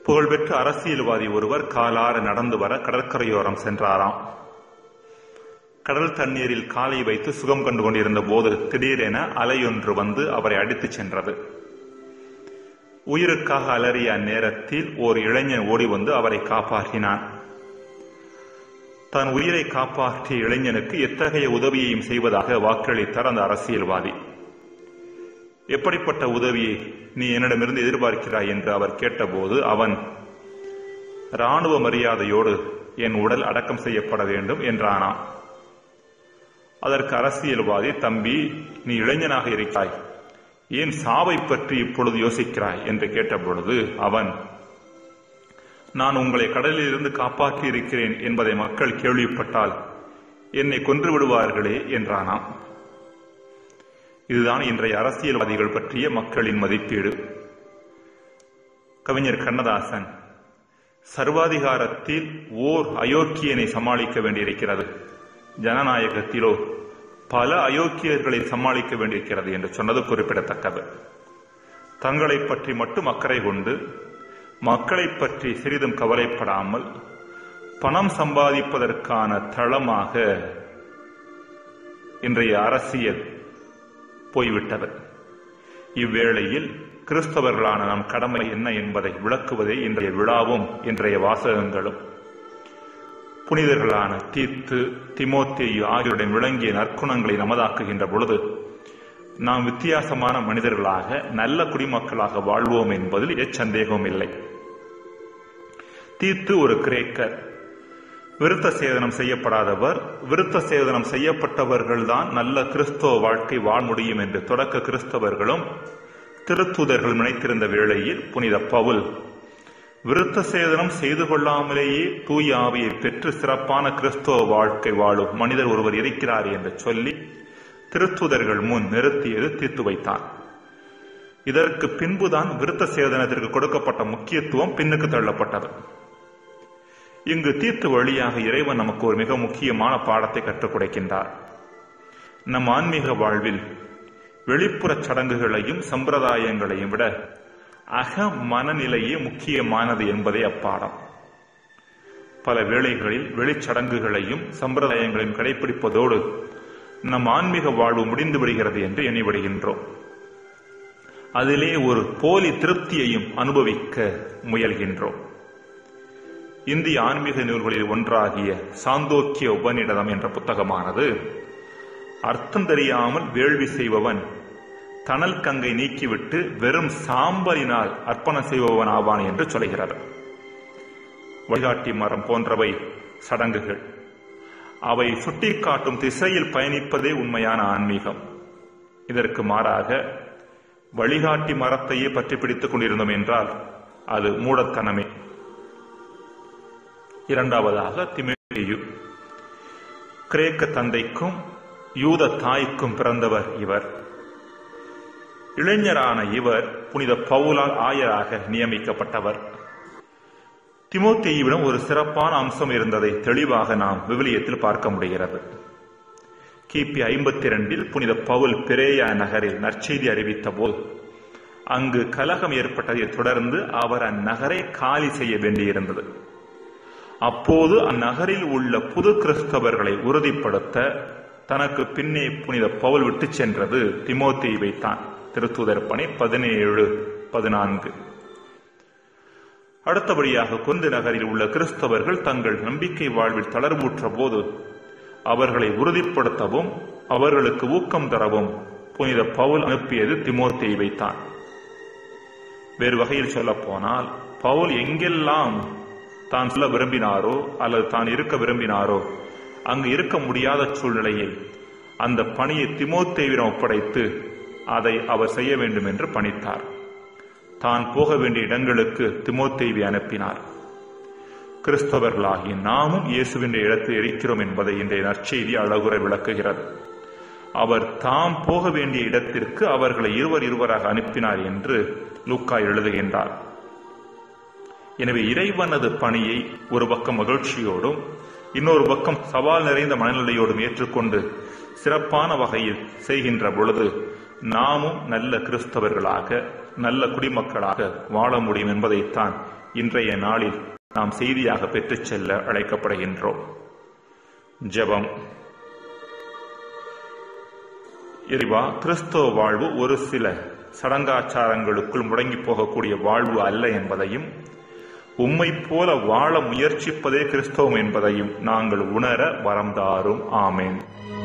புகழ்பெற்ற அரசியல்வாதி ஒருவர் காலார நடந்து வர கடற்கரையோரம் சென்றாராம் கடல் தண்ணீரில் காலை வைத்து சுகம் கண்டு கொண்டிருந்த போது திடீரென அலையொன்று வந்து அவரை அடித்துச் சென்றது உயிருக்காக அலறிய அந்நேரத்தில் ஓர் இளைஞன் ஓடி வந்து அவரை காப்பாற்றினான் தன் உயிரை காப்பாற்றிய இளைஞனுக்கு எத்தகைய உதவியையும் செய்வதாக வாக்களித்தார் அந்த அரசியல்வாதி எப்படிப்பட்ட உதவியை நீ என்னிடமிருந்து எதிர்பார்க்கிறாய் என்று அவர் கேட்டபோது அவன் ராணுவ மரியாதையோடு என் உடல் அடக்கம் செய்யப்பட வேண்டும் என்றானாம் அதற்கு அரசியல்வாதி தம்பி நீ இளைஞனாக இருக்கிறாய் ஏன் சாவை பற்றி இப்பொழுது யோசிக்கிறாய் என்று கேட்டபொழுது அவன் நான் உங்களை கடலில் இருந்து காப்பாற்றி இருக்கிறேன் என்பதை மக்கள் கேள்விப்பட்டால் என்னை கொன்று விடுவார்களே என்றானாம் இதுதான் இன்றைய அரசியல்வாதிகள் பற்றிய மக்களின் மதிப்பீடு கவிஞர் கண்ணதாசன் சர்வாதிகாரத்தில் ஓர் அயோக்கியனை சமாளிக்க வேண்டியிருக்கிறது ஜனநாயகத்திலோ பல அயோக்கியர்களை சமாளிக்க வேண்டியிருக்கிறது என்று சொன்னது குறிப்பிடத்தக்கது தங்களை பற்றி மட்டும் அக்கறை கொண்டு மக்களை பற்றி சிறிதும் கவலைப்படாமல் பணம் சம்பாதிப்பதற்கான தளமாக இன்றைய அரசியல் போய்விட்டது இவ்வேளையில் கிறிஸ்தவர்களான நம் கடமை என்ன என்பதை விளக்குவதே இன்றைய விழாவும் இன்றைய வாசகங்களும் புனிதர்களான தீத்து திமோத்தேயு ஆகியோருடன் விளங்கிய நற்குணங்களை நமதாக்குகின்ற பொழுது நாம் வித்தியாசமான மனிதர்களாக நல்ல குடிமக்களாக வாழ்வோம் என்பதில் எச்சந்தேகமும் இல்லை தீத்து ஒரு கிரேக்கர் விருத்த சேதனம் செய்யப்படாதவர் விருத்த சேதனம் செய்யப்பட்டவர்கள்தான் நல்ல கிறிஸ்தவ வாழ்க்கை வாழ முடியும் என்று தொடக்க கிறிஸ்தவர்களும் திருத்தூதர்கள் நினைத்திருந்த வேளையில் புனித பவுல் விருத்த சேதனம் செய்து கொள்ளாமலேயே தூய ஆவியை பெற்று சிறப்பான கிறிஸ்தவ வாழ்க்கை வாழும் மனிதர் ஒருவர் இருக்கிறார் என்று சொல்லி திருத்துதர்கள் முன் நிறுத்தியது தீர்த்து வைத்தான் இதற்கு பின்புதான் விருத்த சேதனத்திற்கு கொடுக்கப்பட்ட முக்கியத்துவம் பின்னுக்கு தள்ளப்பட்டது இங்கு தீர்த்து வழியாக இறைவன் நமக்கு ஒரு மிக முக்கியமான பாடத்தை கற்றுக் கொடுக்கின்றார் நம் ஆன்மீக வாழ்வில் வெளிப்புற சடங்குகளையும் சம்பிரதாயங்களையும் விட அக மனநிலையே முக்கியமானது என்பதே அப்பாடம் பல வேளைகளில் வெளிச்சடங்குகளையும் சம்பிரதாயங்களையும் கடைபிடிப்பதோடு நம் ஆன்மீக வாழ்வு முடிந்து விடுகிறது என்று எண்ணிவிடுகின்றோம் அதிலே ஒரு போலி திருப்தியையும் அனுபவிக்க முயல்கின்றோம் இந்திய ஆன்மீக நூல்களில் ஒன்றாகிய சாந்தோக்கிய உபநிடதம் என்ற புத்தகமானது அர்த்தம் தெரியாமல் வேள்வி செய்பவன் தணல் கங்கை நீக்கிவிட்டு வெறும் சாம்பலினால் அர்ப்பணம் செய்பவன் ஆவான் என்று சொல்கிறது வழிகாட்டி மரம் போன்றவை சடங்குகள் அவை சுட்டிக்காட்டும் திசையில் பயணிப்பதே உண்மையான ஆன்மீகம் இதற்கு மாறாக வழிகாட்டி மரத்தையே பற்றி பிடித்துக் கொண்டிருந்தோம் என்றால் அது மூடத்தனமே இரண்டாவதாக திமேயு கிரேக்க தந்தைக்கும் யூத தாய்க்கும் பிறந்தவர் இவர் இளைஞரான இவர் புனித பவுலால் ஆயராக நியமிக்கப்பட்டவர் திமோத்தேயுவிடம் ஒரு சிறப்பான அம்சம் இருந்ததை தெளிவாக நாம் விவிலியத்தில் பார்க்க முடிகிறது கிபி ஐம்பத்தி இரண்டில் புனித பவுல் பிரேயா நகரில் நற்செய்தி அறிவித்த போது அங்கு கலகம் ஏற்பட்டதை தொடர்ந்து அவர் அந்நகரை காலி செய்ய வேண்டியிருந்தது அப்போது அந்நகரில் உள்ள புது கிறிஸ்தவர்களை உறுதிப்படுத்த தனக்கு பின்னே புனித பவுல் விட்டு சென்றது திமோத்தேயுவை தான் திருத்தூதர் பணி பதினேழு பதினான்கு அடுத்தபடியாக கொந்து நகரில் உள்ள கிறிஸ்தவர்கள் தங்கள் நம்பிக்கை வாழ்வில் தளர்வுற்ற போது அவர்களை உறுதிப்படுத்தவும் அவர்களுக்கு ஊக்கம் தரவும் புனித பவுல் அனுப்பியது திமோத்தேயுவை தான் வேறு வகையில் சொல்ல போனால் பவுல் எங்கெல்லாம் தான் சொல்ல விரும்பினாரோ அல்லது தான் இருக்க விரும்பினாரோ அங்கு இருக்க முடியாத சூழ்நிலையில் அந்த பணியை திமோத்தேவிடம் ஒப்படைத்து அதை அவர் செய்ய வேண்டும் என்று பணித்தார் தான் போக வேண்டிய இடங்களுக்கு திமோத்தேவி அனுப்பினார் கிறிஸ்தவர்களாகி நாமும் இயேசுவின் இடத்தில் இருக்கிறோம் என்பதை இன்றைய நற்செய்தி அழகுற விளக்குகிறது அவர் தாம் போக வேண்டிய இடத்திற்கு அவர்களை இருவர் இருவராக அனுப்பினார் என்று லூக்கா எழுதுகின்றார் எனவே இறைவனது பணியை ஒரு பக்கம் மகிழ்ச்சியோடும் இன்னொரு பக்கம் சவால் நிறைந்த மனநிலையோடும் ஏற்றுக்கொண்டு சிறப்பான வகையில் செய்கின்ற பொழுது நாமும் நல்ல கிறிஸ்தவர்களாக நல்ல குடிமக்களாக வாழ முடியும் என்பதைத்தான் இன்றைய நாளில் நாம் செய்தியாக பெற்றுச் செல்ல அழைக்கப்படுகின்றோம் ஜெபம் இறைவா கிறிஸ்தவ வாழ்வு ஒரு சில சடங்காச்சாரங்களுக்குள் முடங்கி போகக்கூடிய வாழ்வு அல்ல என்பதையும் உம்மை போல வாழ முயற்சிப்பதே கிறிஸ்தவம் என்பதையும் நாங்கள் உணர வரம் தாரும் ஆமேன்